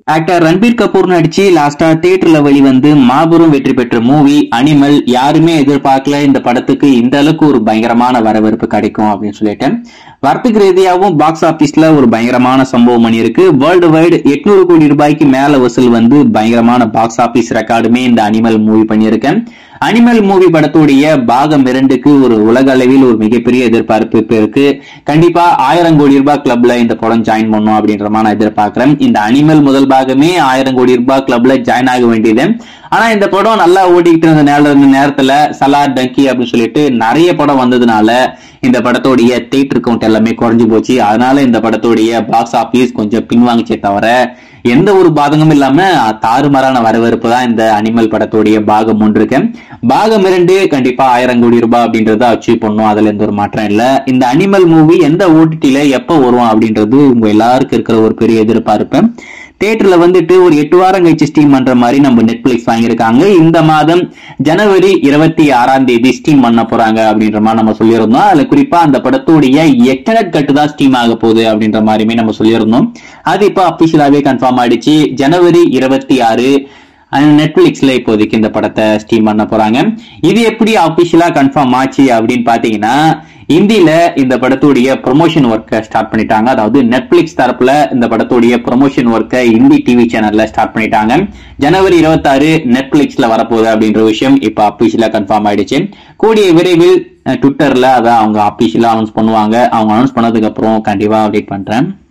actor Ranbir Kapoor நடிச்சு லாஸ்டா தியேட்டர்ல வெளிவந்து மாபெரும் வெற்றி பெற்ற மூவி அனிமல் யாருமே எதிர்பார்க்கல இந்த படத்துக்கு இந்த அளவுக்கு ஒரு பயங்கரமான வரவேற்பு கிடைக்கும் அப்படின்னு சொல்லிட்டு வர்த்தக ரீதியாகவும் பாக்ஸ் ஆபீஸ்ல ஒரு பயங்கரமான சம்பவம் பண்ணி இருக்கு வேர்ல்டு வைடு எட்நூறு கோடி ரூபாய்க்கு மேல வசூல் வந்து பயங்கரமான பாக்ஸ் ஆபீஸ் ரெக்கார்டுமே இந்த அனிமல் மூவி பண்ணியிருக்கேன் அனிமல் மூவி படத்துடைய பாகம் இரண்டுக்கு ஒரு உலக அளவில் ஒரு மிகப்பெரிய எதிர்பார்ப்பு இப்ப இருக்கு கண்டிப்பா ஆயிரம் கோடி ரூபாய் கிளப்ல இந்த படம் ஜாயின் பண்ணும் அப்படின்ற மாதிரி நான் எதிர்பார்க்கிறேன் இந்த அனிமல் முதல் பாகமே ஆயிரம் கோடி ரூபாய் கிளப்ல ஜாயின் ஆக வேண்டியது ஆனா இந்த படம் நல்லா ஓடிக்கிட்டு இருந்த நேர நேரத்துல சலார் டங்கி அப்படின்னு சொல்லிட்டு நிறைய படம் வந்ததுனால இந்த படத்தோடைய தேட்டர் கவுண்ட் எல்லாமே குறைஞ்சு போச்சு அதனால இந்த படத்தோடைய பாக்ஸ் ஆபீஸ் கொஞ்சம் பின்வாங்கிச்சே தவிர எந்த ஒரு பாதகமும் இல்லாம தாறுமாறான வரவேற்பு தான் இந்த அனிமல் படத்தோடைய பாகம் ஒன்று இருக்கு பாகம் இரண்டு கண்டிப்பா ஆயிரம் கோடி ரூபாய் அப்படின்றத அச்சீவ் பண்ணும் அதுல எந்த ஒரு மாற்றம் இல்ல இந்த அனிமல் மூவி எந்த ஓடிடில எப்ப வரும் அப்படின்றது உங்க எல்லாருக்கும் இருக்கிற ஒரு பெரிய எதிர்பார்ப்பு தியேட்டர்ல வந்துட்டு ஒரு எட்டு வாரம் கழிச்சு ஸ்டீம் பண்ற மாதிரி நம்ம நெட்ஃபிளிக்ஸ் வாங்கியிருக்காங்க இந்த மாதம் ஜனவரி இருபத்தி ஆறாம் தேதி ஸ்டீம் பண்ண போறாங்க அப்படின்ற மாதிரி நம்ம சொல்லியிருந்தோம் அதுல குறிப்பா அந்த படத்துடைய எக்ஸ்டர்னட் கட்டு தான் ஸ்டீம் ஆக போகுது அப்படின்ற மாதிரியுமே நம்ம சொல்லியிருந்தோம் அது இப்போ அபிஷியலாவே கன்ஃபார்ம் ஆயிடுச்சு ஜனவரி இருபத்தி ஆறு நெட்ஃபிளிக்ஸ்ல இப்போதைக்கு இந்த படத்தை ஸ்டீம் பண்ண போறாங்க இது எப்படி அபிஷியலா கன்ஃபார்ம் ஆச்சு அப்படின்னு பாத்தீங்கன்னா இந்தியில இந்த படத்துடைய ப்ரொமோஷன் ஒர்க்கை ஸ்டார்ட் பண்ணிட்டாங்க அதாவது நெட்ஃபிளிக்ஸ் தரப்புல இந்த படத்துடைய ப்ரொமோஷன் ஒர்க்கை இந்தி டிவி சேனல்ல ஸ்டார்ட் பண்ணிட்டாங்க ஜனவரி இருபத்தாறு நெட்ஃபிளிக்ஸ்ல வரப்போகுது அப்படின்ற விஷயம் இப்ப அபிஷியலா கன்ஃபார்ம் ஆயிடுச்சு கூடிய விரைவில் ட்விட்டர்ல அதான் அவங்க அபிஷியலா அனௌன்ஸ் பண்ணுவாங்க அவங்க அனௌன்ஸ் பண்ணதுக்கு அப்புறம் கண்டிப்பா அப்டேட் பண்றேன்